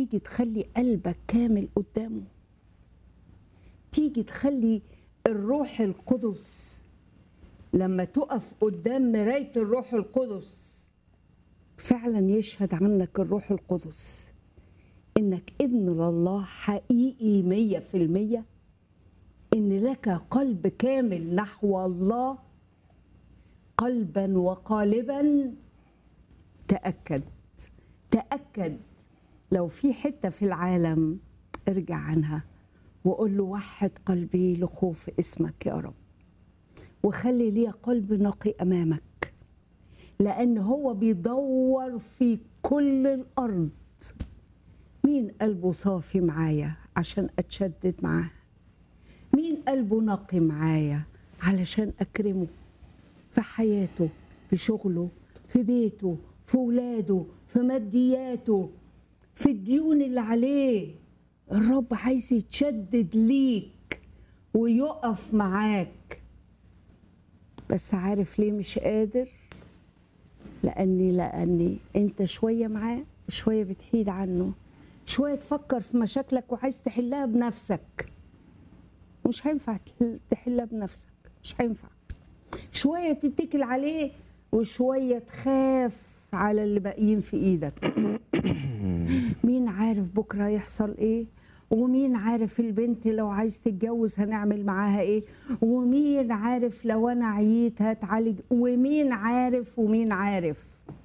تيجي تخلي قلبك كامل قدامه تيجي تخلي الروح القدس لما تقف قدام مراية الروح القدس فعلا يشهد عنك الروح القدس انك ابن لله حقيقي مية في المية ان لك قلب كامل نحو الله قلبا وقالبا تأكد تأكد لو في حتة في العالم ارجع عنها وقول له وحد قلبي لخوف اسمك يا رب وخلي لي قلب نقي أمامك لأن هو بيدور في كل الأرض مين قلبه صافي معايا عشان أتشدد معاه مين قلبه نقي معايا علشان أكرمه في حياته في شغله في بيته في ولاده في مادياته في الديون اللي عليه الرب عايز يتشدد ليك ويقف معاك بس عارف ليه مش قادر لاني لاني انت شويه معاه شويه بتحيد عنه شويه تفكر في مشاكلك وعايز تحلها بنفسك مش هينفع تحلها بنفسك مش هينفع شويه تتكل عليه وشويه تخاف على اللي باقيين في ايدك مين عارف بكره يحصل ايه ومين عارف البنت لو عايز تتجوز هنعمل معاها ايه ومين عارف لو انا عييت هتعالج ومين عارف ومين عارف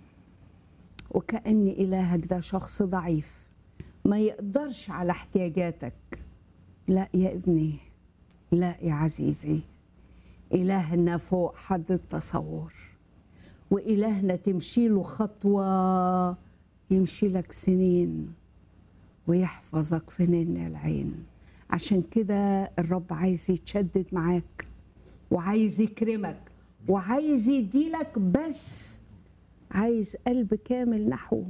وكأن إلهك ده شخص ضعيف ما يقدرش على احتياجاتك لا يا ابني لا يا عزيزي إلهنا فوق حد التصور وإلهنا تمشي له خطوة يمشي لك سنين ويحفظك في نن العين عشان كده الرب عايز يتشدد معاك وعايز يكرمك وعايز يديلك بس عايز قلب كامل نحوه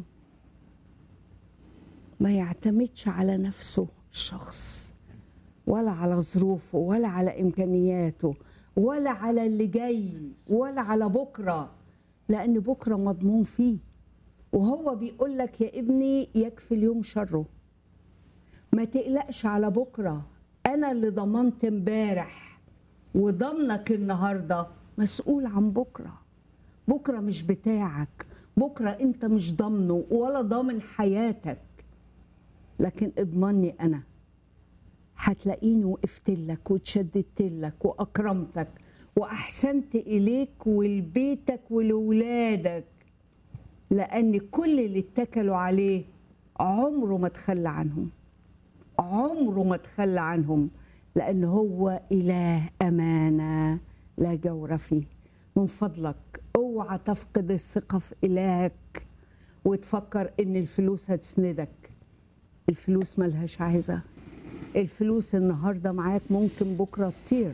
ما يعتمدش على نفسه الشخص ولا على ظروفه ولا على امكانياته ولا على اللي جاي ولا على بكره لان بكره مضمون فيه وهو بيقول لك يا ابني يكفي اليوم شره ما تقلقش على بكره انا اللي ضمنت امبارح وضمنك النهارده مسؤول عن بكره بكره مش بتاعك بكره انت مش ضامنه ولا ضامن حياتك لكن اضمني انا هتلاقيني وقفت لك وتشددت لك واكرمتك واحسنت اليك ولبيتك ولولادك لان كل اللي اتكلوا عليه عمره ما تخلى عنهم عمره ما تخلى عنهم لان هو اله امانه لا جور فيه من فضلك اوعى تفقد الثقه في الهك وتفكر ان الفلوس هتسندك الفلوس ملهاش عايزه الفلوس النهارده معاك ممكن بكره تطير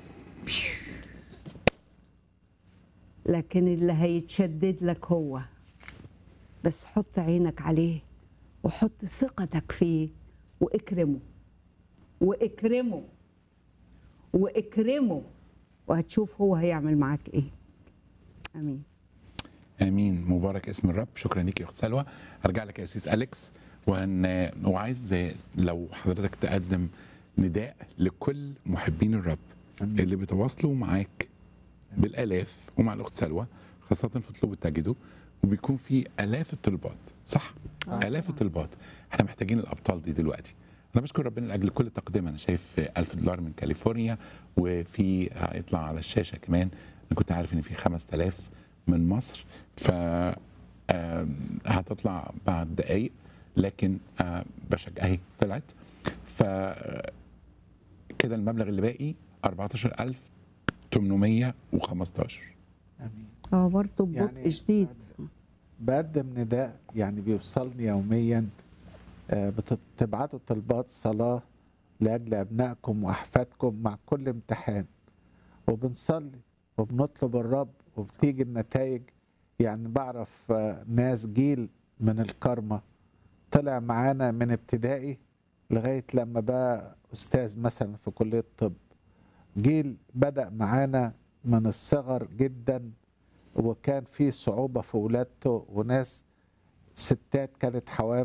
لكن اللي هيتشدد لك هو بس حط عينك عليه وحط ثقتك فيه واكرمه واكرمه واكرمه وهتشوف هو هيعمل معاك ايه امين امين مبارك اسم الرب شكرا ليك يا اخت سلوى ارجع لك يا اسيس اليكس وان وعايز لو حضرتك تقدم نداء لكل محبين الرب أمين. اللي بيتواصلوا معاك بالالاف ومع الاخت سلوى خاصه في اطلبوا تجدوا وبيكون في الاف الطلبات صح آه. الاف الطلبات احنا محتاجين الابطال دي دلوقتي انا بشكر ربنا لاجل كل تقدمه انا شايف 1000 دولار من كاليفورنيا وفي هيطلع على الشاشه كمان انا كنت عارف ان في 5000 من مصر ف آم، هتطلع بعد دقايق لكن آه، بشجع اهي طلعت ف كده المبلغ اللي باقي 14815 امين اه برضه ببطء يعني شديد بقدم نداء يعني بيوصلني يوميا آه، بت- بتبعتوا طلبات صلاة لأجل أبنائكم وأحفادكم مع كل امتحان وبنصلي وبنطلب الرب وبتيجي النتائج يعني بعرف آه، ناس جيل من الكرمة طلع معانا من ابتدائي لغاية لما بقى أستاذ مثلا في كلية الطب جيل بدأ معانا من الصغر جدا وكان في صعوبة في ولادته وناس ستات كانت حوامل